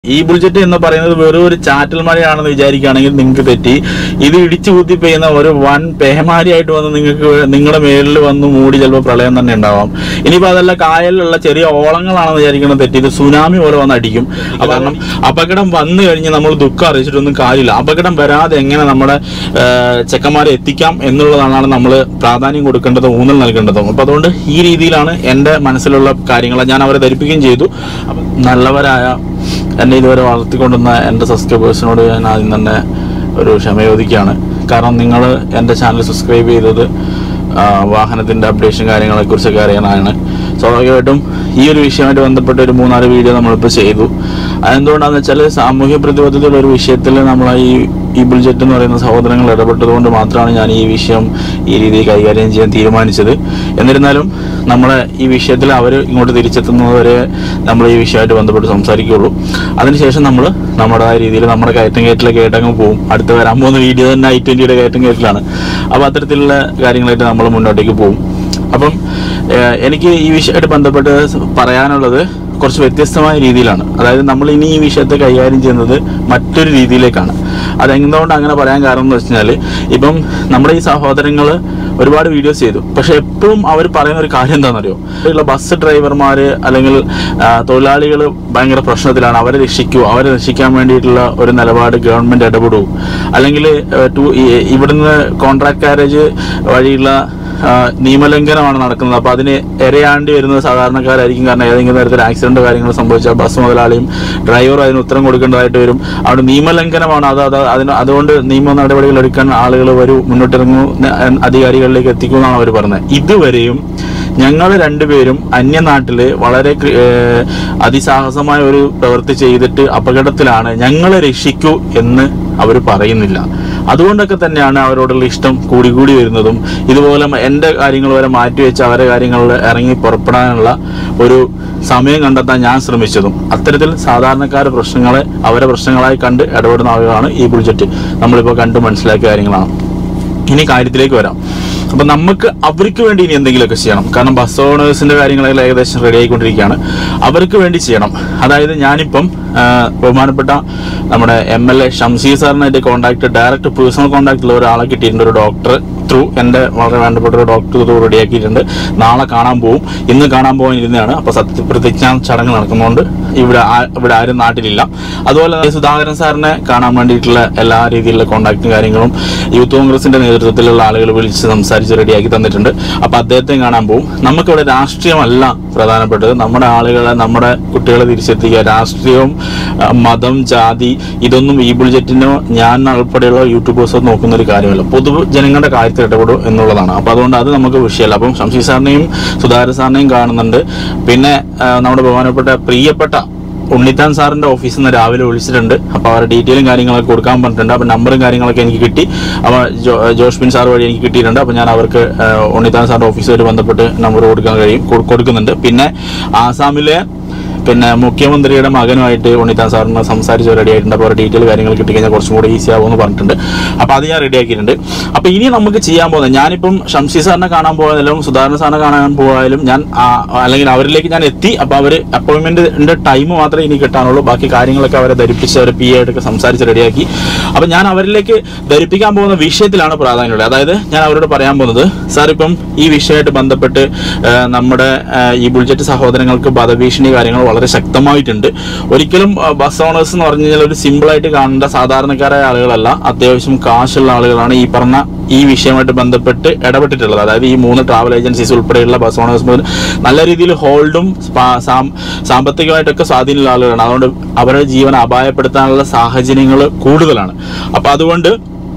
ഈ ബുൾജറ്റ് എന്ന് പറയുന്നത് വെറും ഒരു ചാറ്റൽ മഴയാണെന്ന് വിചാരിക്കുകയാണെങ്കിൽ നിങ്ങൾക്ക് തെറ്റി ഇത് ഇടിച്ചു കുത്തി പെയ്യുന്ന ഒരു വൻ പേമാരിയായിട്ട് വന്ന് നിങ്ങൾക്ക് നിങ്ങളുടെ മേലിൽ വന്ന് മൂടി ചിലപ്പോൾ പ്രളയം തന്നെ ഉണ്ടാവാം ഇനിയിപ്പോൾ അതല്ല കായലിലുള്ള ചെറിയ ഓളങ്ങളാണെന്ന് വിചാരിക്കുന്നത് തെറ്റി ഇത് സുനാമി പോലെ വന്ന് അടിക്കും അത് കാരണം അപകടം വന്നു കഴിഞ്ഞ് നമ്മൾ ദുഃഖം അറിയിച്ചിട്ടൊന്നും കാര്യമില്ല അപകടം വരാതെ എങ്ങനെ നമ്മുടെ ആ, ചെക്കന്മാരെ എത്തിക്കാം എന്നുള്ളതാണ് നമ്മൾ പ്രാധാന്യം കൊടുക്കേണ്ടതും ഊന്നൽ നൽകേണ്ടതും അപ്പൊ അതുകൊണ്ട് ഈ രീതിയിലാണ് എൻ്റെ മനസ്സിലുള്ള കാര്യങ്ങൾ ഞാൻ അവരെ ധരിപ്പിക്കുകയും ചെയ്തു അപ്പം നല്ലവരായ എന്നെ ഇതുവരെ വളർത്തിക്കൊണ്ടുവന്ന എൻ്റെ സബ്സ്ക്രൈബേഴ്സിനോട് ഞാൻ ആദ്യം തന്നെ ഒരു ക്ഷമ ചോദിക്കുകയാണ് കാരണം നിങ്ങൾ എൻ്റെ ചാനൽ സബ്സ്ക്രൈബ് ചെയ്തത് ആ, വാഹനത്തിൻ്റെ അപ്ഡേഷൻ കാര്യങ്ങളെക്കുറിച്ചൊക്കെ അറിയാനാണ് സ്വാഭാവികമായിട്ടും ഈ ഒരു വിഷയമായിട്ട് ബന്ധപ്പെട്ട ഒരു മൂന്നാല് വീഡിയോ നമ്മളിപ്പോൾ ചെയ്തു അതെന്തുകൊണ്ടാണെന്ന് വെച്ചാൽ സാമൂഹ്യ പ്രതിബദ്ധതയുള്ള ഒരു വിഷയത്തിൽ നമ്മൾ ഈ ഈ ബുൾജറ്റ് എന്ന് പറയുന്ന സഹോദരങ്ങൾ ഇടപെട്ടതുകൊണ്ട് മാത്രമാണ് ഞാൻ ഈ വിഷയം ഈ രീതിയിൽ കൈകാര്യം ചെയ്യാൻ തീരുമാനിച്ചത് എന്നിരുന്നാലും നമ്മളെ ഈ വിഷയത്തിൽ അവർ ഇങ്ങോട്ട് തിരിച്ചെത്തുന്നതുവരെ നമ്മൾ ഈ വിഷയമായിട്ട് ബന്ധപ്പെട്ട് സംസാരിക്കുകയുള്ളൂ അതിനുശേഷം നമ്മൾ നമ്മുടേതായ രീതിയിൽ നമ്മുടെ കയറ്റം കയറ്റിലൊക്കെ ആയിട്ടങ്ങ് പോകും അടുത്ത് വരാൻ പോകുന്ന വീഡിയോ തന്നെ ഐ ട്വൻറ്റിയുടെ കയറ്റം കയറ്റിലാണ് അപ്പോൾ അത്തരത്തിലുള്ള കാര്യങ്ങളായിട്ട് നമ്മൾ മുന്നോട്ടേക്ക് പോകും അപ്പം ഏഹ്, എനിക്ക് ഈ വിഷയമായിട്ട് ബന്ധപ്പെട്ട് പറയാനുള്ളത് കുറച്ച് വ്യത്യസ്തമായ രീതിയിലാണ് അതായത് നമ്മൾ ഇനി ഈ വിഷയത്തെ കൈകാര്യം ചെയ്യുന്നത് മറ്റൊരു രീതിയിലേക്കാണ് അതെന്തുകൊണ്ട് അങ്ങനെ പറയാൻ കാരണം എന്ന് വെച്ചാൽ ഇപ്പം നമ്മുടെ ഈ സഹോദരങ്ങൾ ഒരുപാട് വീഡിയോസ് ചെയ്തു പക്ഷെ എപ്പോഴും അവർ പറയുന്ന ഒരു കാര്യം എന്താണെന്നറിയോ ഉള്ള ബസ് ഡ്രൈവർമാർ അല്ലെങ്കിൽ തൊഴിലാളികൾ ഭയങ്കര പ്രശ്നത്തിലാണ് അവരെ രക്ഷിക്കൂ അവരെ രക്ഷിക്കാൻ വേണ്ടിയിട്ടുള്ള ഒരു നിലപാട് ഗവൺമെന്റ് ഇടപെടൂ അല്ലെങ്കിൽ ഇവിടുന്ന് കോൺട്രാക്ട് കാരേജ് വഴിയുള്ള ആ, നിയമലംഘനമാണ് നടക്കുന്നത് അപ്പോൾ അതിന് ഇരയാണ്ടി വരുന്നത് സാധാരണക്കാരായിരിക്കും കാരണം ഏതെങ്കിലും തരത്തിൽ ആക്സിഡന്റ് കാര്യങ്ങൾ സംഭവിച്ചാൽ ബസ് മുതലാളിയും ഡ്രൈവറും അതിന് ഉത്തരം കൊടുക്കേണ്ടതായിട്ട് വരും അവിടെ നിയമലംഘനമാണ് അത് അത് അതിന് അതുകൊണ്ട് നിയമ നടപടികൾ എടുക്കാൻ ആളുകൾ വരൂ മുന്നോട്ടിറങ്ങൂ ന- അധികാരികളിലേക്ക് എത്തിക്കൂ എന്നാണ് അവർ പറഞ്ഞത് ഇതുവരെയും ഞങ്ങൾ രണ്ടുപേരും അന്യനാട്ടില് വളരെ കൃ- ഏഹ് അതിസാഹസമായ ഒരു പ്രവൃത്തി ചെയ്തിട്ട് അപകടത്തിലാണ് ഞങ്ങളെ രക്ഷിക്കൂ എന്ന് അവർ പറയുന്നില്ല അതുകൊണ്ടൊക്കെ തന്നെയാണ് അവരോടുള്ള ഇഷ്ടം കൂടി കൂടി വരുന്നതും ഇതുപോലെ എൻ്റെ കാര്യങ്ങൾ വരെ മാറ്റിവെച്ച് അവരെ കാര്യങ്ങളിൽ ഇറങ്ങി പുറപ്പെടാനുള്ള ഒരു സമയം കണ്ടെത്താൻ ഞാൻ ശ്രമിച്ചതും അത്തരത്തിൽ സാധാരണക്കാരുടെ പ്രശ്നങ്ങളെ അവരെ പ്രശ്നങ്ങളായി കണ്ട് ഇടപെടുന്ന ആളുകളാണ് ഈ ബുൾജറ്റ് നമ്മളിപ്പോൾ കണ്ട് മനസ്സിലാക്കിയ കാര്യങ്ങളാണ് ഇനി കാര്യത്തിലേക്ക് വരാം അപ്പൊ നമുക്ക് അവർക്ക് വേണ്ടി ഇനി എന്തെങ്കിലുമൊക്കെ ചെയ്യണം കാരണം ബസ് ഓണേഴ്സിന്റെ കാര്യങ്ങളെല്ലാം ഏകദേശം റെഡി ആയിക്കൊണ്ടിരിക്കുകയാണ് അവർക്ക് വേണ്ടി ചെയ്യണം അതായത് ഞാനിപ്പം ആ, ബഹുമാനപ്പെട്ട നമ്മുടെ എം എൽ എ ഷംസീർ സാറിനായിട്ട് കോൺടാക്ട് ഡയറക്റ്റ് പേഴ്സണൽ കോൺടാക്ട് ഉള്ള ഒരാളെ കിട്ടിയിട്ടുണ്ട് ഒരു ഡോക്ടർ ത്രൂ എൻ്റെ വളരെ വേണ്ടപ്പെട്ട ഒരു ഡോക്ടർ ത്രൂ റെഡിയാക്കിയിട്ടുണ്ട് നാളെ കാണാൻ പോകും ഇന്ന് കാണാൻ പോകാൻ ഇരുന്നതാണ് അപ്പോൾ സത്യപ്രതിജ്ഞാ ചടങ്ങ് നടക്കുന്നതുകൊണ്ട് ഇവിടെ ആ- ഇവിടെ ആരും നാട്ടിലില്ല അതുപോലെ തന്നെ സുധാകരൻ സാറിനെ കാണാൻ വേണ്ടിയിട്ടുള്ള എല്ലാ രീതിയിലുള്ള കോൺടാക്റ്റും കാര്യങ്ങളും യൂത്ത് കോൺഗ്രസിന്റെ നേതൃത്വത്തിലുള്ള ആളുകൾ വിളിച്ച് സംസാരിച്ച് റെഡിയാക്കി തന്നിട്ടുണ്ട് അപ്പൊ അദ്ദേഹത്തെ കാണാൻ പോകും നമുക്കിവിടെ രാഷ്ട്രീയമല്ല പ്രധാനപ്പെട്ടത് നമ്മുടെ ആളുകളെ നമ്മുടെ കുട്ടികളെ തിരിച്ചെത്തിക്കുക രാഷ്ട്രീയവും ആ, മതം ജാതി ഇതൊന്നും ഈ ബുൾജറ്റിനോ ഞാൻ ഉൾപ്പെടെയുള്ള യൂട്യൂബേഴ്സോ നോക്കുന്ന ഒരു കാര്യമല്ല പൊതു ജനങ്ങളുടെ കാര്യത്തിൽ ഇടപെടും എന്നുള്ളതാണ് അപ്പൊ അതുകൊണ്ട് അത് നമുക്ക് വിഷയമല്ല അപ്പം ശംഷി സാറിനെയും സുധാകരൻ സാറിനെയും കാണുന്നുണ്ട് പിന്നെ ആ, നമ്മുടെ ബഹുമാനപ്പെട്ട പ്രിയപ്പെട്ട ഉണ്ണിത്താൻ സാറിന്റെ ഓഫീസിൽ നിന്ന് രാവിലെ വിളിച്ചിട്ടുണ്ട് അപ്പോൾ അവരുടെ ഡീറ്റെയിലും കാര്യങ്ങളൊക്കെ കൊടുക്കാൻ പറഞ്ഞിട്ടുണ്ട് അപ്പോൾ നമ്പറും കാര്യങ്ങളൊക്കെ എനിക്ക് കിട്ടി അപ്പോൾ ജോ ജോഷ്മിൻ സാർ വഴി എനിക്ക് കിട്ടിയിട്ടുണ്ട് അപ്പോൾ ഞാൻ അവർക്ക് ആ, ഉണ്ണിത്താൻ സാറിന്റെ ഓഫീസുമായിട്ട് ബന്ധപ്പെട്ട് നമ്പർ കൊടുക്കാൻ കഴിയും കൊ- കൊടുക്കുന്നുണ്ട് പിന്നെ ആസാമിലെ പിന്നെ മുഖ്യമന്ത്രിയുടെ മകനുമായിട്ട് ഉണ്ണിത്താൻ സാറിന് സംസാരിച്ച് റെഡി ആയിട്ടുണ്ട് അപ്പോൾ ഡീറ്റെയിൽ കാര്യങ്ങൾ കിട്ടിക്കഴിഞ്ഞാൽ കുറച്ചും കൂടി ഈസി ആവുമെന്ന് പറഞ്ഞിട്ടുണ്ട് അപ്പോൾ അത് ഞാൻ റെഡി ആക്കിയിട്ടുണ്ട് അപ്പോൾ ഇനി നമുക്ക് ചെയ്യാൻ പോകുന്നത് ഞാനിപ്പം ഷംഷി സാറിനെ കാണാൻ പോയാലും സുധാകരൻ സാറിനെ കാണാൻ പോയാലും ഞാൻ ആ, അല്ലെങ്കിൽ അവരിലേക്ക് ഞാൻ എത്തി അപ്പോൾ അവർ അപ്പോയിൻമെന്റിന്റെ ടൈം മാത്രമേ ഇനി കിട്ടാനുള്ളൂ ബാക്കി കാര്യങ്ങളൊക്കെ അവരെ ധരിപ്പിച്ച് അവർ പി ആയിട്ടൊക്കെ സംസാരിച്ച് റെഡിയാക്കി അപ്പോൾ ഞാൻ അവരിലേക്ക് ധരിപ്പിക്കാൻ പോകുന്ന വിഷയത്തിലാണ് പ്രാധാന്യമുള്ളത് അതായത് ഞാൻ അവരോട് പറയാൻ പോകുന്നത് സാർ ഇപ്പം ഈ വിഷയമായിട്ട് ബന്ധപ്പെട്ട് ആ, നമ്മുടെ ആ, ഈ ബുൾജറ്റ് സഹോദരങ്ങൾക്ക് വധഭീഷണി കാര്യങ്ങൾ വളരെ ശക്തമായിട്ടുണ്ട് ഒരിക്കലും ആ, ബസ് ഓണേഴ്സ് എന്ന് പറഞ്ഞു കഴിഞ്ഞാൽ ഒരു സിമ്പിളായിട്ട് കാണേണ്ട സാധാരണക്കാരായ ആളുകളല്ല അത്യാവശ്യം കാശുള്ള ആളുകളാണ് ഈ പറഞ്ഞ ഈ വിഷയമായിട്ട് ബന്ധപ്പെട്ട് ഇടപെട്ടിട്ടുള്ളത് അതായത് ഈ മൂന്ന് ട്രാവൽ ഏജൻസീസ് ഉൾപ്പെടെയുള്ള ബസ് ഓണേഴ്സ് മുതൽ നല്ല രീതിയിൽ ഹോൾഡും സ്പാ- സാം- സാമ്പത്തികമായിട്ടൊക്കെ സ്വാധീനമുള്ള ആളുകളാണ് അതുകൊണ്ട് അവരുടെ ജീവൻ അപായപ്പെടുത്താനുള്ള സാഹചര്യങ്ങൾ കൂടുതലാണ് അപ്പൊ അതുകൊണ്ട്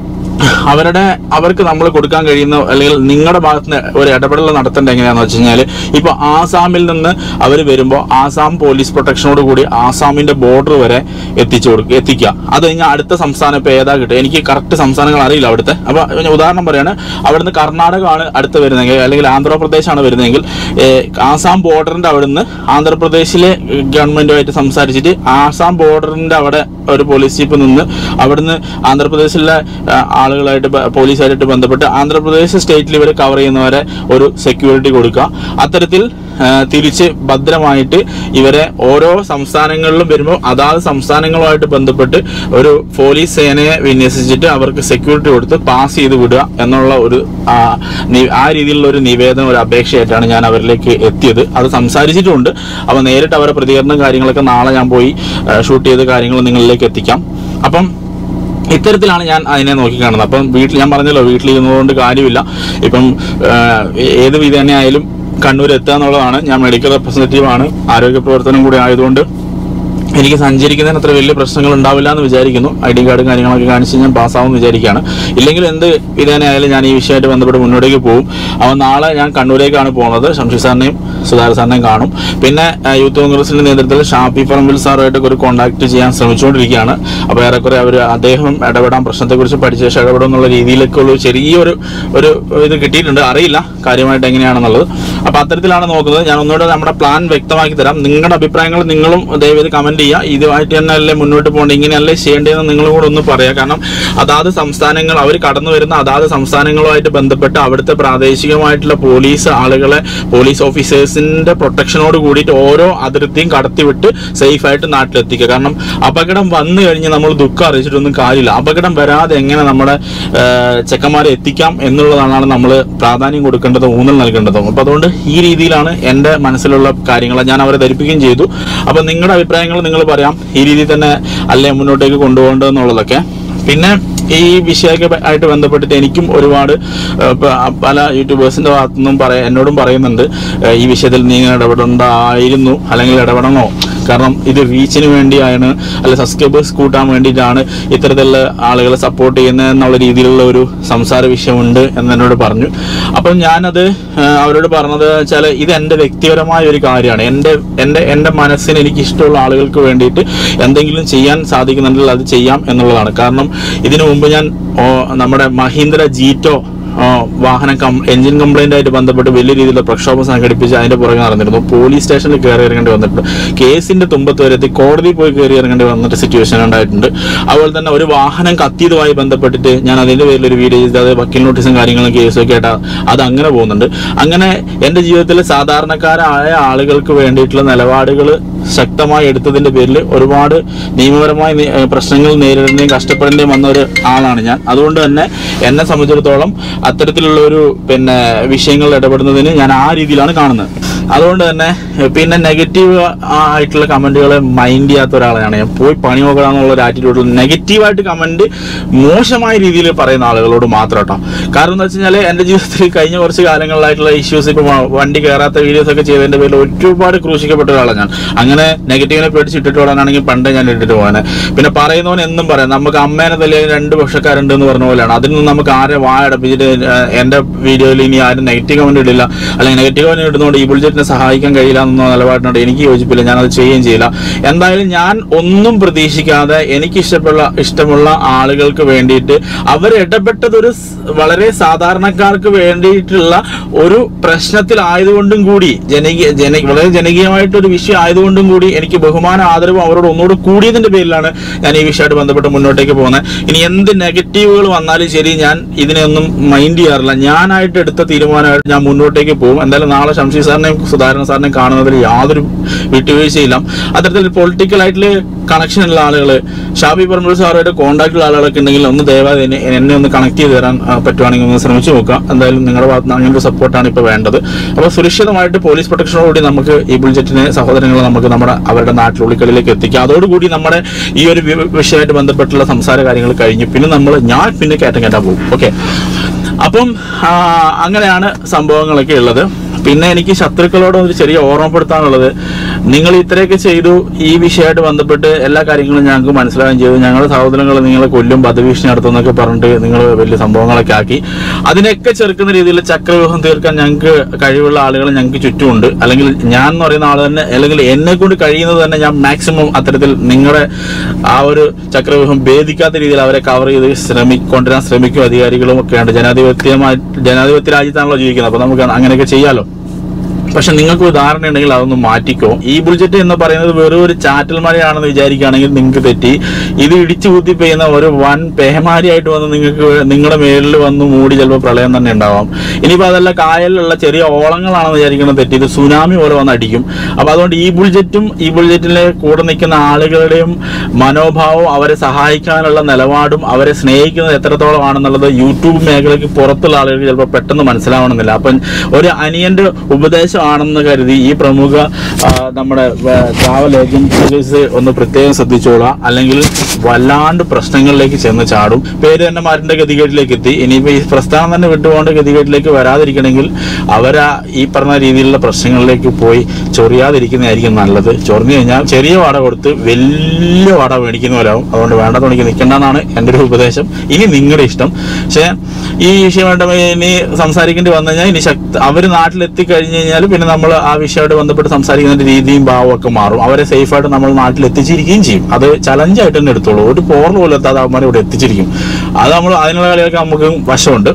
അവരുടെ അവർക്ക് നമ്മൾ കൊടുക്കാൻ കഴിയുന്ന അല്ലെങ്കിൽ നിങ്ങളുടെ ഭാഗത്ത് നിന്ന് ഒരു ഇടപെടൽ നടത്തേണ്ടത് എങ്ങനെയാന്ന് വെച്ച് കഴിഞ്ഞാൽ ഇപ്പൊ ആസാമിൽ നിന്ന് അവർ വരുമ്പോൾ ആസാം പോലീസ് പ്രൊട്ടക്ഷനോട് കൂടി ആസാമിന്റെ ബോർഡർ വരെ എത്തിച്ചു കൊടുക്കുക എത്തിക്കുക അത് കഴിഞ്ഞാൽ അടുത്ത സംസ്ഥാനം ഇപ്പൊ ഏതാ കിട്ടുക എനിക്ക് കറക്റ്റ് സംസ്ഥാനങ്ങൾ അറിയില്ല അവിടുത്തെ അപ്പൊ ഞാൻ ഉദാഹരണം പറയാണ് അവിടുന്ന് കർണാടകമാണ് അടുത്ത് വരുന്നതെങ്കിൽ അല്ലെങ്കിൽ ആന്ധ്രാപ്രദേശാണ് വരുന്നതെങ്കിൽ ഏഹ്, ആസാം ബോർഡറിന്റെ അവിടുന്ന് ആന്ധ്രാപ്രദേശിലെ ഗവൺമെന്റുമായിട്ട് സംസാരിച്ചിട്ട് ആസാം ബോർഡറിന്റെ അവിടെ ഒരു പോലീസ് ജീപ്പ് നിന്ന് അവിടുന്ന് ആന്ധ്രാപ്രദേശിലെ ആ, ആ ആളുകളായിട്ട് ബ- പോലീസുകാരായിട്ട് ബന്ധപ്പെട്ട് ആന്ധ്രാപ്രദേശ് സ്റ്റേറ്റിൽ ഇവർ കവർ ചെയ്യുന്നവരെ ഒരു സെക്യൂരിറ്റി കൊടുക്കുക അത്തരത്തിൽ ആ, തിരിച്ച് ഭദ്രമായിട്ട് ഇവരെ ഓരോ സംസ്ഥാനങ്ങളിലും വരുമ്പോൾ അതാത് സംസ്ഥാനങ്ങളുമായിട്ട് ബന്ധപ്പെട്ട് ഒരു പോലീസ് സേനയെ വിന്യസിച്ചിട്ട് അവർക്ക് സെക്യൂരിറ്റി കൊടുത്ത് പാസ് ചെയ്ത് വിടുക എന്നുള്ള ഒരു ആ, നി- ആ രീതിയിലുള്ള ഒരു നിവേദനം ഒരു അപേക്ഷയായിട്ടാണ് ഞാൻ അവരിലേക്ക് എത്തിയത് അത് സംസാരിച്ചിട്ടുണ്ട് അപ്പോൾ നേരിട്ട് അവരുടെ പ്രതികരണം കാര്യങ്ങളൊക്കെ നാളെ ഞാൻ പോയി ഷൂട്ട് ചെയ്ത കാര്യങ്ങൾ നിങ്ങളിലേക്ക് എത്തിക്കാം അപ്പം ഇത്തരത്തിലാണ് ഞാൻ അതിനെ നോക്കിക്കാണുന്നത് അപ്പം വീട്ടിൽ ഞാൻ പറഞ്ഞല്ലോ വീട്ടിലിരുന്നതുകൊണ്ട് കാര്യമില്ല ഇപ്പം ആ, ഏത് വിധ തന്നെ ആയാലും കണ്ണൂർ എത്തുക എന്നുള്ളതാണ് ഞാൻ മെഡിക്കൽ റെപ്രസെൻറ്റേറ്റീവ് ആണ് ആരോഗ്യ പ്രവർത്തനം കൂടി ആയതുകൊണ്ട് എനിക്ക് സഞ്ചരിക്കുന്നതിന് അത്ര വലിയ പ്രശ്നങ്ങൾ ഉണ്ടാവില്ല എന്ന് വിചാരിക്കുന്നു ഐ ഡി കാർഡും കാര്യങ്ങളൊക്കെ കാണിച്ച് ഞാൻ പാസ്സാവുമെന്ന് വിചാരിക്കുകയാണ് ഇല്ലെങ്കിൽ എന്ത് വിധേനയായാലും ഞാൻ ഈ വിഷയമായിട്ട് ബന്ധപ്പെട്ട് മുന്നോട്ടേക്ക് പോകും അപ്പോൾ നാളെ ഞാൻ കണ്ണൂരേക്കാണ് പോകുന്നത് ശംഷി സാറിനെയും സുധാകർ സാറിനെയും കാണും പിന്നെ ആ, യൂത്ത് കോൺഗ്രസിന്റെ നേതൃത്വത്തിൽ ഷാഫി പറമ്പിൽ സാറുമായിട്ടൊക്കെ ഒരു കോൺടാക്ട് ചെയ്യാൻ ശ്രമിച്ചുകൊണ്ടിരിക്കുകയാണ് അപ്പോൾ ഏറെക്കുറെ അവർ അദ്ദേഹം ഇടപെടാൻ പ്രശ്നത്തെക്കുറിച്ച് പഠിച്ച ശേഷം ഇടപെടും എന്നുള്ള രീതിയിലൊക്കെ ഉള്ള ചെറിയൊരു ഒരു ഇത് കിട്ടിയിട്ടുണ്ട് അറിയില്ല കാര്യമായിട്ട് എങ്ങനെയാണെന്നുള്ളത് അപ്പോൾ അത്തരത്തിലാണ് നോക്കുന്നത് ഞാൻ ഒന്നുകൂടെ നമ്മുടെ പ്ലാൻ വ്യക്തമാക്കി തരാം നിങ്ങളുടെ അഭിപ്രായങ്ങൾ നിങ്ങളും ദയവേത് കമന്റ് ചെയ്യുക ഇതുമായിട്ട് തന്നെ അല്ലേ മുന്നോട്ട് പോകേണ്ടത് ഇങ്ങനെയല്ലേ ചെയ്യേണ്ടതെന്ന് നിങ്ങളും കൂടെ ഒന്ന് പറയാം കാരണം അതാത് സംസ്ഥാനങ്ങൾ അവർ കടന്നു വരുന്ന അതാത് സംസ്ഥാനങ്ങളുമായിട്ട് ബന്ധപ്പെട്ട് അവിടുത്തെ പ്രാദേശികമായിട്ടുള്ള പോലീസ് ആളുകളെ പോലീസ് ഓഫീസേഴ്സിന്റെ പ്രൊട്ടക്ഷനോട് കൂടിയിട്ട് ഓരോ അതിർത്തിയും കടത്തിവിട്ട് സേഫ് ആയിട്ട് നാട്ടിലെത്തിക്കുക കാരണം അപകടം വന്നു കഴിഞ്ഞ് നമ്മൾ ദുഃഖം അറിയിച്ചിട്ടൊന്നും കാര്യമില്ല അപകടം വരാതെ എങ്ങനെ നമ്മുടെ ആ, ചെക്കന്മാരെ എത്തിക്കാം എന്നുള്ളതാണ് നമ്മൾ പ്രാധാന്യം കൊടുക്കേണ്ടതും ഊന്നൽ നൽകേണ്ടതും അപ്പൊ അതുകൊണ്ട് ഈ രീതിയിലാണ് എൻ്റെ മനസ്സിലുള്ള കാര്യങ്ങൾ ഞാൻ അവരെ ധരിപ്പിക്കുകയും ചെയ്തു അപ്പൊ നിങ്ങളുടെ അഭിപ്രായങ്ങൾ നിങ്ങൾ പറയാം ഈ രീതിയിൽ തന്നെ അല്ലേ മുന്നോട്ടേക്ക് കൊണ്ടുപോകേണ്ടതെന്നുള്ളതൊക്കെ പിന്നെ ഈ വിഷയമൊക്കെ ആയിട്ട് ബന്ധപ്പെട്ടിട്ട് എനിക്കും ഒരുപാട് ആ, പ- പല യൂട്യൂബേഴ്സിന്റെ ഭാഗത്തു നിന്നും പറയാ എന്നോടും പറയുന്നുണ്ട് ആ, ഈ വിഷയത്തിൽ നീ ഇടപെടേണ്ടായിരുന്നു അല്ലെങ്കിൽ ഇടപെടണോ കാരണം ഇത് റീച്ചിന് വേണ്ടിയാണ് അല്ലെ സബ്സ്ക്രൈബേഴ്സ് കൂട്ടാൻ വേണ്ടിയിട്ടാണ് ഇത്തരത്തിലുള്ള ആളുകളെ സപ്പോർട്ട് ചെയ്യുന്നത് എന്നുള്ള രീതിയിലുള്ള ഒരു സംസാര വിഷയമുണ്ട് എന്ന് എന്നോട് പറഞ്ഞു അപ്പം ഞാനത് ആ, അവരോട് പറഞ്ഞത് വെച്ചാൽ ഇത് എൻ്റെ വ്യക്തിപരമായ ഒരു കാര്യമാണ് എൻ്റെ എൻ്റെ എൻ്റെ മനസ്സിന് എനിക്ക് ഇഷ്ടമുള്ള ആളുകൾക്ക് വേണ്ടിയിട്ട് എന്തെങ്കിലും ചെയ്യാൻ സാധിക്കുന്നുണ്ടെങ്കിൽ അത് ചെയ്യാം എന്നുള്ളതാണ് കാരണം ഇതിനു മുമ്പ് ഞാൻ ഓ, നമ്മുടെ മഹീന്ദ്ര ജീറ്റോ ആ, വാഹനം കം എഞ്ചിൻ കംപ്ലൈന്റ് ആയിട്ട് ബന്ധപ്പെട്ട് വലിയ രീതിയിലുള്ള പ്രക്ഷോഭം സംഘടിപ്പിച്ച് അതിന്റെ പുറകെ നടന്നിരുന്നു പോലീസ് സ്റ്റേഷനിൽ കയറി ഇറങ്ങേണ്ടി വന്നിട്ടുണ്ട് കേസിന്റെ തുമ്പത്ത് വരെ എത്തി കോടതി പോയി കയറി ഇറങ്ങേണ്ടി വന്നിട്ട് സിറ്റുവേഷൻ ഉണ്ടായിട്ടുണ്ട് അതുപോലെ തന്നെ ഒരു വാഹനം കത്തിയതുമായി ബന്ധപ്പെട്ടിട്ട് ഞാൻ അതിന്റെ പേരിൽ ഒരു വീഡിയോ ചെയ്ത് അത് വക്കീൽ നോട്ടീസും കാര്യങ്ങളും കേസും ഒക്കെ ആയിട്ട് അത് അങ്ങനെ പോകുന്നുണ്ട് അങ്ങനെ എന്റെ ജീവിതത്തിൽ സാധാരണക്കാരായ ആളുകൾക്ക് വേണ്ടിയിട്ടുള്ള നിലപാടുകൾ ശക്തമായി എടുത്തതിന്റെ പേരിൽ ഒരുപാട് നിയമപരമായ നി- ഏഹ് പ്രശ്നങ്ങൾ നേരിടുന്നതും കഷ്ടപ്പെടേണ്ടിയും വന്ന ഒരു ആളാണ് ഞാൻ അതുകൊണ്ട് തന്നെ എന്നെ സംബന്ധിച്ചിടത്തോളം അത്തരത്തിലുള്ള ഒരു പിന്നെ വിഷയങ്ങളിൽ ഇടപെടുന്നതിന് ഞാൻ ആ രീതിയിലാണ് കാണുന്നത് അതുകൊണ്ട് തന്നെ ഏഹ് പിന്നെ നെഗറ്റീവ് ആയിട്ടുള്ള കമന്റുകളെ മൈൻഡ് ചെയ്യാത്ത ഒരാളാണ് ഞാൻ പോയി പണി നോക്കണം എന്നുള്ള ഒരു ആറ്റിറ്റ്യൂഡിൽ നെഗറ്റീവായിട്ട് കമന്റ് മോശമായ രീതിയിൽ പറയുന്ന ആളുകളോട് മാത്രം കേട്ടോ കാരണം എന്താ വെച്ച് കഴിഞ്ഞാൽ എന്റെ ജീവിതത്തിൽ കഴിഞ്ഞ കുറച്ച് കാലങ്ങളിലായിട്ടുള്ള ഇഷ്യൂസ് ഇപ്പൊ വ- വണ്ടി കയറാത്ത വീഡിയോസ് ഒക്കെ ചെയ്തതിന്റെ പേരിൽ ഒരുപാട് ക്രൂശിക്കപ്പെട്ട ഒരാളാണ് ഞാൻ അങ്ങനെ നെഗറ്റീവിനെ പേടിച്ച് ഇട്ടിട്ട് ഓടാനാണെങ്കിൽ പണ്ടേ ഞാൻ ഇട്ടിട്ട് പോകാൻ പിന്നെ പറയുന്നവൻ എന്നും പറയാം നമുക്ക് അമ്മേനെ തല്ലിയ രണ്ട് പക്ഷക്കാരുണ്ട് എന്ന് പറഞ്ഞ പോലെയാണ് അതിൽ നിന്ന് നമുക്ക് ആരെ വായടപ്പിച്ചിട്ട് ഏഹ്, എന്റെ വീഡിയോയിൽ ഇനി ആരും നെഗറ്റീവ് കമന്റ് ഇടില്ല അല്ലെങ്കിൽ നെഗറ്റീവ് കമന്റ് ഇടുന്നതുകൊണ്ട് ഈ ബുൾജറ്റിനെ സഹായിക്കാൻ കഴിയില്ല എന്ന നിലപാടിനോട് എനിക്ക് യോജിപ്പില്ല ഞാൻ അത് ചെയ്യുകയും ചെയ്യില്ല എന്തായാലും ഞാൻ ഒന്നും പ്രതീക്ഷിക്കാതെ എനിക്ക് ഇഷ്ടമുള്ള ഇഷ്ടമുള്ള ആളുകൾക്ക് വേണ്ടിയിട്ട് അവർ ഇടപെട്ടത് ഒരു സ് വളരെ സാധാരണക്കാർക്ക് വേണ്ടിയിട്ടുള്ള ഒരു പ്രശ്നത്തിലായതുകൊണ്ടും കൂടി ജനകീയ ജന വളരെ ജനകീയമായിട്ടൊരു വിഷയം ആയതുകൊണ്ടും കൂടി എനിക്ക് ബഹുമാന ആദരവും അവരോട് ഒന്നുകൂടി കൂടിയതിന്റെ പേരിലാണ് ഞാൻ ഈ വിഷയമായിട്ട് ബന്ധപ്പെട്ട് മുന്നോട്ടേക്ക് പോകുന്നത് ഇനി എന്ത് നെഗറ്റീവുകൾ വന്നാലും ശരി ഞാൻ ഇതിനെ ഒന്നും മൈൻഡ് ചെയ്യാറില്ല ഞാനായിട്ട് എടുത്ത തീരുമാനമായിട്ട് ഞാൻ മുന്നോട്ടേക്ക് പോകും എന്തായാലും നാളെ ശംഷി സാറിനെയും സുധാകരൻ സാറിനെയും കാണുന്നതിൽ യാതൊരു വിട്ടുവീഴ്ചയില്ല അത്തരത്തിൽ പൊളിറ്റിക്കൽ ആയിട്ടുള്ള കണക്ഷൻ ഉള്ള ആളുകൾ ഷാബി പറമ്പിൽ സാറുമായിട്ട് കോൺടാക്ട് ഉള്ള ആളുകളൊക്കെ ഉണ്ടെങ്കിൽ ഒന്ന് ദയവായി എന്നെ എന്നെ ഒന്ന് കണക്ട് ചെയ്ത് തരാൻ ആ, പറ്റുവാണെങ്കിൽ ഒന്ന് ശ്രമിച്ചു നോക്കാം എന്തായാലും നിങ്ങളുടെ ഭാഗത്ത് നിന്ന് അങ്ങനൊരു സപ്പോർട്ടാണ് ഇപ്പോൾ വേണ്ടത് അപ്പോൾ സുരക്ഷിതമായിട്ട് പോലീസ് പ്രൊട്ടക്ഷനോടുകൂടി നമുക്ക് ഈ ബുൾജറ്റിനെ സഹോദരങ്ങളെ നമുക്ക് നമ്മുടെ അവരുടെ നാട്ടിലുള്ളിക്കളിലേക്ക് എത്തിക്കാം അതോടുകൂടി നമ്മുടെ ഈ ഒരു വി- വിഷയമായിട്ട് ബന്ധപ്പെട്ടുള്ള സംസാര കാര്യങ്ങൾ കഴിഞ്ഞു പിന്നെ നമ്മൾ ഞാൻ പിന്നെ കയറ്റം കയറ്റാൻ പോകും ഓക്കെ അപ്പം ആ, അങ്ങനെയാണ് സംഭവങ്ങളൊക്കെ ഉള്ളത് പിന്നെ എനിക്ക് ശത്രുക്കളോട് ഒരു ചെറിയ ഓർമ്മപ്പെടുത്താനുള്ളത് നിങ്ങൾ ഇത്രയൊക്കെ ചെയ്തു ഈ വിഷയമായിട്ട് ബന്ധപ്പെട്ട് എല്ലാ കാര്യങ്ങളും ഞങ്ങൾക്ക് മനസ്സിലാവുകയും ചെയ്തു ഞങ്ങളുടെ സഹോദരങ്ങൾ നിങ്ങളെ കൊല്ലും വധഭീഷണി നടത്തുന്നൊക്കെ പറഞ്ഞിട്ട് നിങ്ങൾ വലിയ സംഭവങ്ങളൊക്കെ ആക്കി അതിനൊക്കെ ചെറുക്കുന്ന രീതിയിൽ ചക്രവ്യൂഹം തീർക്കാൻ ഞങ്ങൾക്ക് കഴിവുള്ള ആളുകൾ ഞങ്ങൾക്ക് ചുറ്റുമുണ്ട് അല്ലെങ്കിൽ ഞാൻ എന്ന് പറയുന്ന ആൾ തന്നെ അല്ലെങ്കിൽ എന്നെ കൊണ്ട് കഴിയുന്നത് തന്നെ ഞാൻ മാക്സിമം അത്തരത്തിൽ നിങ്ങളുടെ ആ ഒരു ചക്രവ്യൂഹം ഭേദിക്കാത്ത രീതിയിൽ അവരെ കവർ ചെയ്ത് ശ്രമി കൊണ്ടുവരാൻ ശ്രമിക്കും അധികാരികളും ഒക്കെ ഉണ്ട് ജനാധിപത്യമായി ജനാധിപത്യ രാജ്യത്താണല്ലോ ജീവിക്കുന്നത് അപ്പൊ നമുക്ക് അങ്ങനെയൊക്കെ ചെയ്യാലോ പക്ഷെ നിങ്ങൾക്ക് ഒരു ധാരണ ഉണ്ടെങ്കിൽ അതൊന്ന് മാറ്റിക്കോ ഈ ബുൾജറ്റ് എന്ന് പറയുന്നത് വെറും ഒരു ചാറ്റൽ മഴയാണെന്ന് വിചാരിക്കുകയാണെങ്കിൽ നിങ്ങൾക്ക് തെറ്റി ഇത് ഇടിച്ചു കുത്തി പെയ്യുന്ന ഒരു വൻ പേമാരിയായിട്ട് വന്ന് നിങ്ങൾക്ക് നിങ്ങളുടെ മേലിൽ വന്ന് മൂടി ചിലപ്പോൾ പ്രളയം തന്നെ ഉണ്ടാവാം ഇനിയിപ്പോൾ അതല്ല കായലിലുള്ള ചെറിയ ഓളങ്ങളാണെന്ന് വിചാരിക്കുന്നത് തെറ്റി ഇത് സുനാമി പോലെ വന്ന് അടിക്കും അപ്പൊ അതുകൊണ്ട് ഈ ബുൾജറ്റും ഈ ബുൾജറ്റിലെ കൂടെ നിൽക്കുന്ന ആളുകളുടെയും മനോഭാവവും അവരെ സഹായിക്കാനുള്ള നിലപാടും അവരെ സ്നേഹിക്കുന്നത് എത്രത്തോളം ആണെന്നുള്ളത് യൂട്യൂബ് മേഖലയ്ക്ക് പുറത്തുള്ള ആളുകൾക്ക് ചിലപ്പോൾ പെട്ടെന്ന് മനസ്സിലാവണമെന്നില്ല അപ്പം ഒരു അനിയന്റെ ഉപദേശമാണെന്ന് കരുതി ഈ പ്രമുഖ ആ, നമ്മുടെ ട്രാവൽ ഏജൻസീസ് ഒന്ന് പ്രത്യേകം ശ്രദ്ധിച്ചോളാം അല്ലെങ്കിൽ വല്ലാണ്ട് പ്രശ്നങ്ങളിലേക്ക് ചെന്ന് ചാടും പേര് തന്നെ മാറ്റേണ്ട ഗതികേട്ടിലേക്ക് എത്തി ഇനിയിപ്പോൾ ഈ പ്രസ്ഥാനം തന്നെ വിട്ടുപോകേണ്ട ഗതികേട്ടിലേക്ക് വരാതിരിക്കണമെങ്കിൽ അവരാ ഈ പറഞ്ഞ രീതിയിലുള്ള പ്രശ്നങ്ങളിലേക്ക് പോയി ചൊറിയാതിരിക്കുന്നതായിരിക്കും നല്ലത് ചൊറിഞ്ഞു കഴിഞ്ഞാൽ ചെറിയ വാടക കൊടുത്ത് വലിയ വാടക മേടിക്കുന്ന പോലെ ആവും അതുകൊണ്ട് വേണ്ട തുണിക്ക് നിൽക്കേണ്ടെന്നാണ് എൻ്റെ ഒരു ഉപദേശം ഇനി നിങ്ങളുടെ ഇഷ്ടം പക്ഷേ ഈ വിഷയമായിട്ട് ഇനി സംസാരിക്കേണ്ടി വന്നു കഴിഞ്ഞാൽ ഇനി ശക്തി അവർ നാട്ടിലെത്തി കഴിഞ്ഞ് കഴിഞ്ഞാൽ പിന്നെ നമ്മൾ ആ വിഷയമായിട്ട് ബന്ധപ്പെട്ട് സംസാരിക്കുന്ന രീതിയും ഭാവവും ഒക്കെ മാറും അവരെ സേഫായിട്ട് നമ്മൾ നാട്ടിൽ എത്തിച്ചിരിക്കുകയും ചെയ്യും അത് ചലഞ്ചായിട്ട് തന്നെ എടുത്തോളൂ ഒരു പോറൽ പോലും എത്താതെ അവന്മാരെ ഇവിടെ എത്തിച്ചിരിക്കും അത് നമ്മൾ അതിനുള്ള കളിയൊക്കെ നമുക്ക് വശമുണ്ട്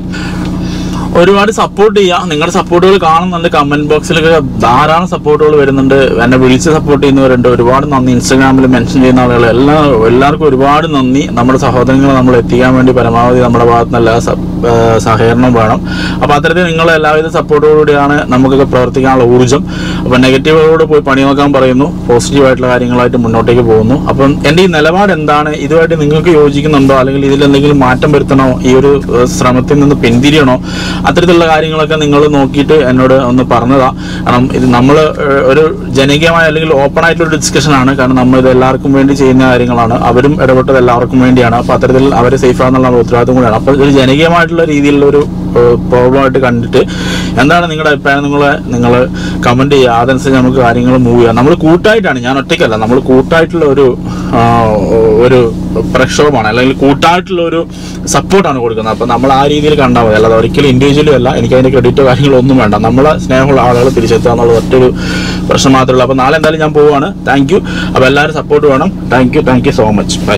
ഒരുപാട് സപ്പോർട്ട് ചെയ്യാം നിങ്ങളുടെ സപ്പോർട്ടുകൾ കാണുന്നുണ്ട് കമന്റ് ബോക്സിലൊക്കെ ധാരാളം സപ്പോർട്ടുകൾ വരുന്നുണ്ട് എന്നെ വിളിച്ച് സപ്പോർട്ട് ചെയ്യുന്നവരുണ്ട് ഒരുപാട് നന്ദി ഇൻസ്റ്റാഗ്രാമിൽ മെൻഷൻ ചെയ്യുന്ന ആളുകൾ എല്ലാ എല്ലാവർക്കും ഒരുപാട് നന്ദി നമ്മുടെ സഹോദരങ്ങളെ നമ്മൾ എത്തിക്കാൻ വേണ്ടി പരമാവധി നമ്മുടെ ഭാഗത്ത് നിന്ന് എല്ലാ സ- ആ, സഹകരണവും വേണം അപ്പോൾ അത്തരത്തിൽ നിങ്ങളെ എല്ലാവിധ സപ്പോർട്ടോടുകൂടിയാണ് നമുക്കൊക്കെ പ്രവർത്തിക്കാനുള്ള ഊർജ്ജം അപ്പോൾ നെഗറ്റീവുകളോട് പോയി പണി നോക്കാൻ പറയുന്നു പോസിറ്റീവായിട്ടുള്ള കാര്യങ്ങളായിട്ട് മുന്നോട്ടേക്ക് പോകുന്നു അപ്പം എൻ്റെ ഈ നിലപാട് എന്താണ് ഇതുമായിട്ട് നിങ്ങൾക്ക് യോജിക്കുന്നുണ്ടോ അല്ലെങ്കിൽ ഇതിൽ എന്തെങ്കിലും മാറ്റം വരുത്തണോ ഈ ഒരു ഏഹ്, ശ്രമത്തിൽ നിന്ന് പിന്തിരിയണോ അത്തരത്തിലുള്ള കാര്യങ്ങളൊക്കെ നിങ്ങൾ നോക്കിയിട്ട് എന്നോട് ഒന്ന് പറഞ്ഞതാ കാരണം ഇത് നമ്മൾ ഒരു ജനകീയമായ അല്ലെങ്കിൽ ഓപ്പൺ ആയിട്ടുള്ള ഡിസ്കഷൻ ആണ് കാരണം നമ്മൾ ഇത് എല്ലാവർക്കും വേണ്ടി ചെയ്യുന്ന കാര്യങ്ങളാണ് അവരും ഇടപെട്ടത് എല്ലാവർക്കും വേണ്ടിയാണ് അപ്പൊ അത്തരത്തിൽ അവർ സേഫ് ആണെന്നുള്ള ഉത്തരവാദിത്വം കൂടിയാണ് അപ്പൊ ഒരു ജനകീയമായിട്ടുള്ള രീതിയിലുള്ള ഒരു പ്രോബ്ലം ആയിട്ട് കണ്ടിട്ട് എന്താണ് നിങ്ങളുടെ അഭിപ്രായം നിങ്ങൾ നിങ്ങൾ കമന്റ് ചെയ്യുക അതനുസരിച്ച് നമുക്ക് കാര്യങ്ങൾ മൂവ് ചെയ്യാം നമ്മൾ കൂട്ടായിട്ടാണ് ഞാൻ ഒറ്റയ്ക്കല്ല നമ്മൾ കൂട്ടായിട്ടുള്ള ഒരു ആ, ഒരു പ്രക്ഷോഭമാണ് അല്ലെങ്കിൽ കൂട്ടായിട്ടുള്ള ഒരു സപ്പോർട്ടാണ് കൊടുക്കുന്നത് അപ്പൊ നമ്മൾ ആ രീതിയിൽ കണ്ടാൽ മതി അല്ലാതെ ഒരിക്കലും ഇൻഡിവിജ്വലും അല്ല എനിക്ക് അതിന്റെ ക്രെഡിറ്റോ കാര്യങ്ങളോ ഒന്നും വേണ്ട നമ്മളെ സ്നേഹമുള്ള ആളുകൾ തിരിച്ചെത്തുക എന്നുള്ളത് ഒറ്റൊരു പ്രശ്നം മാത്രമേ ഉള്ളൂ അപ്പൊ നാളെ എന്തായാലും ഞാൻ പോവാണ് താങ്ക് യു അപ്പൊ എല്ലാവരും സപ്പോർട്ട് വേണം thank you thank you so much by